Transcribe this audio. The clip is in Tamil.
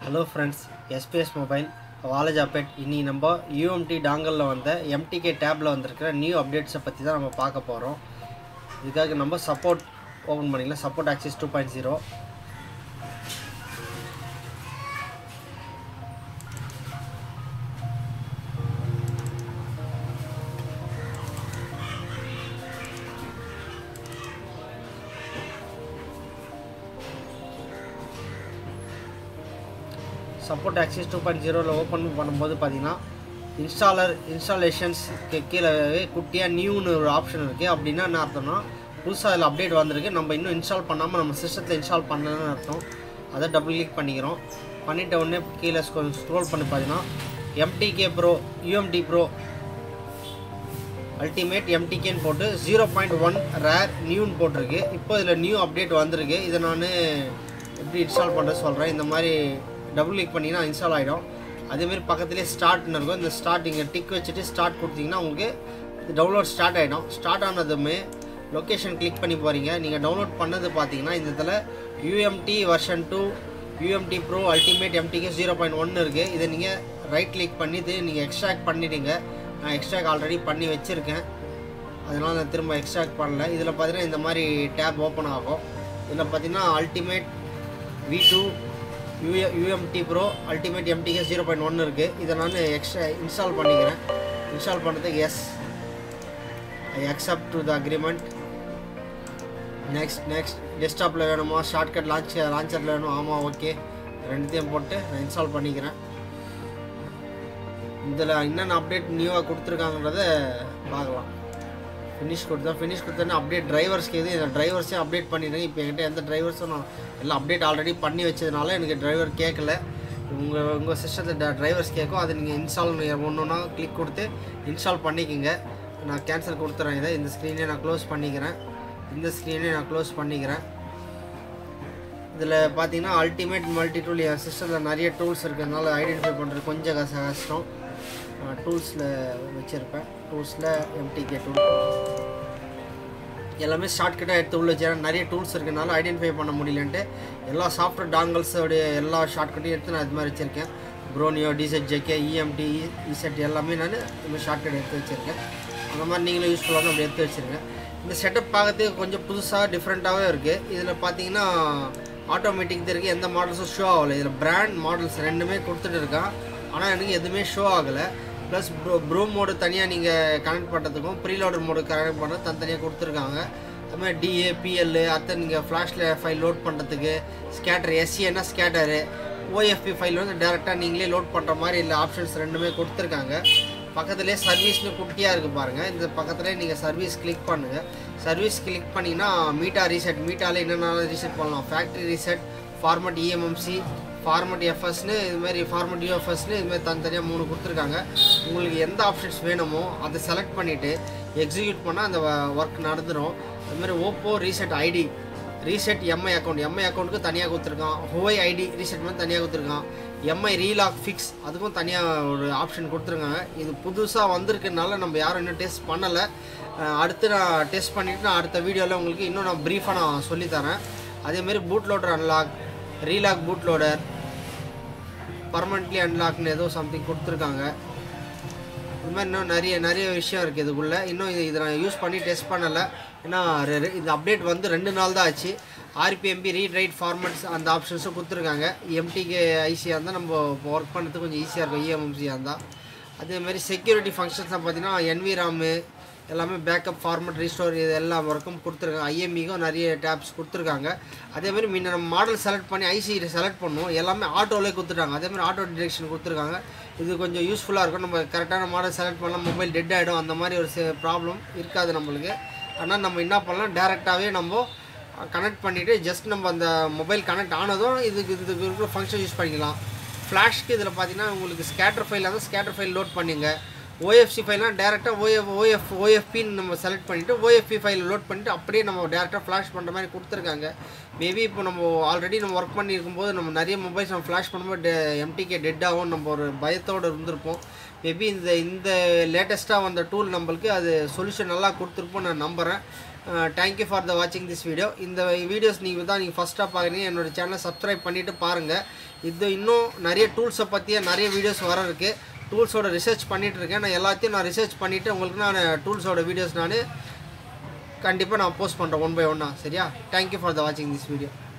hello friends SPS mobile Walajapet இன்னி நம்ம யூஎம்டி டாங்கலில் வந்த எம்டிகே டேப்பில் வந்திருக்கிற நியூ அப்டேட்ஸை பற்றி தான் நம்ம பார்க்க போகிறோம் இதுக்காக நம்ம சப்போர்ட் ஓப்பன் பண்ணிக்கலாம் support axis two point zero support axis two point ஜீரோவில் ஓப்பன் பண்ணும்போது பார்த்தீங்கன்னா இன்ஸ்டாலர் இன்ஸ்டாலேஷன்ஸ் கீழே குட்டியாக நியூன்னு ஒரு ஆப்ஷன் இருக்குது அப்படின்னா என்ன அர்த்தம்னா புதுசாக அதில் அப்டேட் வந்திருக்கு நம்ம இன்னும் இன்ஸ்டால் பண்ணாமல் நம்ம சிஸ்டத்தில் இன்ஸ்டால் பண்ணணும்னு அர்த்தம் அதை டபுள் கிளிக் பண்ணிக்கிறோம் பண்ணிட்ட உடனே கீழே ஸ்க்ரோல் பண்ணி பார்த்தீங்கன்னா MTK pro UMT pro ultimate எம்டிகேன்னு போட்டு ஜீரோ பாயிண்ட் ஒன் ரேர் நியூன்னு போட்டிருக்கு இப்போ இதில் நியூ அப்டேட் வந்திருக்கு இதை நான் எப்படி இன்ஸ்டால் பண்ணுறது சொல்கிறேன் இந்த மாதிரி டபுள் கிளிக் பண்ணிங்கன்னா இன்ஸ்டால் ஆகிடும் அதேமாரி பக்கத்துலேயே ஸ்டார்ட்னு இருக்கும் இந்த ஸ்டார்ட் இங்கே டிக் வச்சுட்டு ஸ்டார்ட் கொடுத்தீங்கன்னா உங்களுக்கு டவுன்லோட் ஸ்டார்ட் ஆகிடும் ஸ்டார்ட் ஆனதுமே லொக்கேஷன் கிளிக் பண்ணி போகிறீங்க நீங்கள் டவுன்லோட் பண்ணது பார்த்தீங்கன்னா இந்த இதில் UMT version two UMT pro ultimate MTK zero point ஒன்று இருக்குது இதை நீங்கள் ரைட் கிளிக் பண்ணிவிட்டு நீங்கள் எக்ஸ்ட்ராக்ட் பண்ணிவிடுங்க நான் எக்ஸ்ட்ராக்ட் ஆல்ரெடி பண்ணி வச்சுருக்கேன் அதனால் நான் திரும்ப எக்ஸ்ட்ராக்ட் பண்ணல இதில் பார்த்தீங்கன்னா இந்த மாதிரி டேப் ஓப்பன் ஆகும் இதில் பார்த்தீங்கன்னா ultimate V two UA UMT pro ultimate MTK zero point ஒன்று இருக்குது இதை நான் எக்ஸ்ட்ரா இன்ஸ்டால் பண்ணிக்கிறேன் இன்ஸ்டால் பண்ணுறதுக்கு yes I accept to the agreement next next டெஸ்க்டாப்பில் வேணுமா ஷார்ட்கட் லான்ச் லான்ச்சரில் வேணும் ஆமாம் ஓகே ரெண்டுத்தையும் போட்டு நான் இன்ஸ்டால் பண்ணிக்கிறேன் இதில் என்னென்ன அப்டேட் நியூவாக கொடுத்துருக்காங்கன்றத பார்க்கலாம் ஃபினிஷ் கொடுத்தேன் ஃபினிஷ் கொடுத்தோன்னே அப்டேட் டிரைவர்ஸ்க்கு எது இந்த டிரைவர்ஸே அப்டேட் பண்ணிடுறேன் இப்போ என்கிட்ட எந்த டிரைவர்ஸும் நான் எல்லாம் அப்டேட் ஆல்ரெடி பண்ணி வச்சதுனால எனக்கு டிரைவர் கேட்கல உங்கள் உங்கள் சிஸ்டத்தில் டிரைவர்ஸ் கேட்கும் அதை நீங்கள் இன்ஸ்டால் ஒன்று ஒன்றா கிளிக் கொடுத்து இன்ஸ்டால் பண்ணிக்கோங்க நான் கேன்சல் கொடுத்துறேன் இதை இந்த ஸ்க்ரீனே நான் க்ளோஸ் பண்ணிக்கிறேன் இந்த ஸ்க்ரீனே நான் க்ளோஸ் பண்ணிக்கிறேன் இதில் பார்த்தீங்கன்னா அல்டிமேட் மல்டி டூல் என் சிஸ்டத்தில் நிறைய டூல்ஸ் இருக்கிறதுனால ஐடென்டிஃபை பண்ணுறது கொஞ்சம் கஷ்ட கஷ்டம் டூல்ஸில் வச்சுருப்பேன் டூல்ஸில் எம்டிகே டூல் எல்லாமே ஷார்ட்கட்டாக எடுத்து உள்ள வச்சு நிறைய டூல்ஸ் இருக்கனால ஐடென்டிஃபை பண்ண முடியலன்ட்டு எல்லா சாஃப்ட்வேர் டாங்கல்ஸோடைய எல்லா ஷார்ட்கட்டையும் எடுத்து நான் இது மாதிரி வச்சுருக்கேன் ப்ரோனியோ டிசெட் ஜேகே இஎம்டி இசெட் எல்லாமே நான் இந்த மாதிரி ஷார்ட்கட் எடுத்து வச்சுருக்கேன் அந்த மாதிரி நீங்களும் யூஸ்ஃபுல்லாக அப்படி எடுத்து வச்சுருக்கேன் இந்த செட்டப் பார்க்கறதுக்கு கொஞ்சம் புதுசாக டிஃப்ரெண்ட்டாகவே இருக்குது இதில் பார்த்தீங்கன்னா ஆட்டோமேட்டிக் இருக்குது எந்த மாடல்ஸும் ஷோ ஆகலை இதில் பிராண்ட் மாடல்ஸ் ரெண்டுமே கொடுத்துட்டு இருக்கான் ஆனால் எனக்கு எதுவுமே ஷோ ஆகலை ப்ளஸ் ப்ரோ ப்ரோ மோடு தனியாக நீங்கள் கனெக்ட் பண்ணுறதுக்கும் ப்ரீலோடர் மோடு கனெக்ட் பண்ணுறது தனித்தனியாக கொடுத்துருக்காங்க அதுமாதிரி டிஏ பிஎல் அத்தை நீங்கள் ஃப்ளாஷில் ஃபைல் லோட் பண்ணுறதுக்கு ஸ்கேட்டர் எஸ்சின்னா ஸ்கேட்டரு ஓஎஃப்பி ஃபைல் வந்து டேரெக்டாக நீங்களே லோட் பண்ணுற மாதிரி இல்லை ஆப்ஷன்ஸ் ரெண்டுமே கொடுத்துருக்காங்க பக்கத்துலேயே சர்வீஸ்னு குட்டியாக இருக்குது பாருங்கள் இந்த பக்கத்துலேயே நீங்கள் சர்வீஸ் கிளிக் பண்ணுங்கள் சர்வீஸ் கிளிக் பண்ணிங்கன்னா மீட்டா ரீசெட் மீட்டாவில் என்னென்ன ரீசெட் பண்ணலாம் factory reset format EMMC format எஃப்எஸ்னு இதுமாதிரி ஃபார்மட் யூஎஃப்எஸ்னு இதுமாதிரி தனித்தனியாக மூணு கொடுத்துருக்காங்க உங்களுக்கு எந்த ஆப்ஷன்ஸ் வேணுமோ அதை செலக்ட் பண்ணிவிட்டு எக்ஸிக்யூட் பண்ணால் அந்த ஒர்க் நடந்துடும் அதுமாதிரி Oppo reset ID reset Mi account Mi அக்கௌண்ட்டுக்கு தனியாக கொடுத்துருக்கான் ஹுவை ஐடி ரீசெட் மாதிரி தனியாக கொடுத்துருக்கான் எம்ஐ ரீலாக் ஃபிக்ஸ் அதுக்கும் தனியாக ஒரு ஆப்ஷன் கொடுத்துருக்காங்க இது புதுசாக வந்திருக்கனால நம்ம யாரும் இன்னும் டெஸ்ட் பண்ணலை அடுத்து நான் டெஸ்ட் பண்ணிவிட்டு நான் அடுத்த வீடியோவில் உங்களுக்கு இன்னும் நான் ப்ரீஃபாக நான் சொல்லித்தரேன் அதேமாரி boot loader unlock relock boot loader permanently அன்லாக்னு ஏதோ சம்திங் கொடுத்துருக்காங்க இது மாதிரி இன்னும் நிறைய நிறைய விஷயம் இருக்குது இதுக்குள்ளே இன்னும் இது இதை நான் யூஸ் பண்ணி டெஸ்ட் பண்ணலை ஏன்னா இந்த அப்டேட் வந்து ரெண்டு நாள் தான் ஆச்சு ஆர்பிஎம்பி ரீட் ரைட் ஃபார்மட்ஸ் அந்த ஆப்ஷன்ஸும் கொடுத்துருக்காங்க எம்டிகே ஐசியாக இருந்தால் நம்ம ஒர்க் பண்ணுறதுக்கு கொஞ்சம் ஈஸியாக இருக்கும் இஎம்எம்சியாக இருந்தால் அதேமாதிரி செக்யூரிட்டி ஃபங்க்ஷன்ஸ் பார்த்தீங்கன்னா என்வி ராமு எல்லாமே பேக்கப் ஃபார்மட் ரீஸ்டோர் இது எல்லா ஒர்க்கும் கொடுத்துருக்காங்க ஐஎம்இக்கும் நிறைய டேப்ஸ் கொடுத்துருக்காங்க அதேமாதிரி முன்ன நம்ம மாடல் செலக்ட் பண்ணி ஐசி செலக்ட் பண்ணுவோம் எல்லாமே ஆட்டோவிலே கொடுத்துட்டாங்க அதேமாதிரி ஆட்டோ டிரெக்ஷன் கொடுத்துருக்காங்க இது கொஞ்சம் யூஸ்ஃபுல்லாக இருக்கும் நம்ம கரெக்டான மாடல் செலக்ட் பண்ணலாம் மொபைல் டெட் ஆகிடும் அந்த மாதிரி ஒரு ப்ராப்ளம் இருக்காது நம்மளுக்கு ஆனால் நம்ம என்ன பண்ணலாம் டேரெக்டாகவே நம்ம கனெக்ட் பண்ணிவிட்டு ஜஸ்ட் நம்ம அந்த மொபைல் கனெக்ட் ஆனதும் இதுக்கு இதுக்கு இருக்கிற ஃபங்க்ஷன் யூஸ் பண்ணிக்கலாம் ஃப்ளாஷ்க்கு இதில் பார்த்தீங்கன்னா உங்களுக்கு ஸ்கேட்டர் ஃபைல் இருந்தால் ஸ்கேட்டர் ஃபைல் லோட் பண்ணிங்க ஓஎஃப்சி ஃபைல்னால் டேரெக்டாக ஓஎஃப் ஓஎஃப் ஓஎஃபின்னு நம்ம செலக்ட் பண்ணிவிட்டு ஓஎஃப்பி ஃபைல் லோட் பண்ணிவிட்டு அப்படியே நம்ம டேரெக்டாக ஃப்ளாஷ் பண்ணுற மாதிரி கொடுத்துருக்காங்க மேபி இப்போ நம்ம ஆல்ரெடி நம்ம ஒர்க் பண்ணியிருக்கும்போது நம்ம நிறைய மொபைல்ஸ் நம்ம ஃப்ளாஷ் பண்ணும்போது எம்டிகே டெட் ஆகும் நம்ம ஒரு பயத்தோடு இருந்திருப்போம் மேபி இந்த இந்த லேட்டஸ்ட்டாக வந்த டூல் நம்மளுக்கு அது சொல்யூஷன் நல்லா கொடுத்துருப்போம் நான் நம்புகிறேன் தேங்க்யூ ஃபார் த வாட்சிங் திஸ் வீடியோ இந்த வீடியோஸ் நீங்கள் தான் நீங்கள் ஃபஸ்ட்டாக பார்க்குறீங்க என்னோட சேனலை சப்ஸ்கிரைப் பண்ணிவிட்டு பாருங்கள் இது இன்னும் நிறைய டூல்ஸை பற்றிய நிறைய வீடியோஸ் வர இருக்குது டூல்ஸோட ரிசர்ச் பண்ணிகிட்டு இருக்கேன் நான் எல்லாத்தையும் நான் ரிசர்ச் பண்ணிவிட்டு உங்களுக்கு நான் டூல்ஸோட வீடியோஸ் நான் கண்டிப்பாக நான் போஸ்ட் பண்ணுறேன் ஒன் பை ஒன்னாக சரியா தேங்க்யூ ஃபார் த வாட்சிங் திஸ் வீடியோ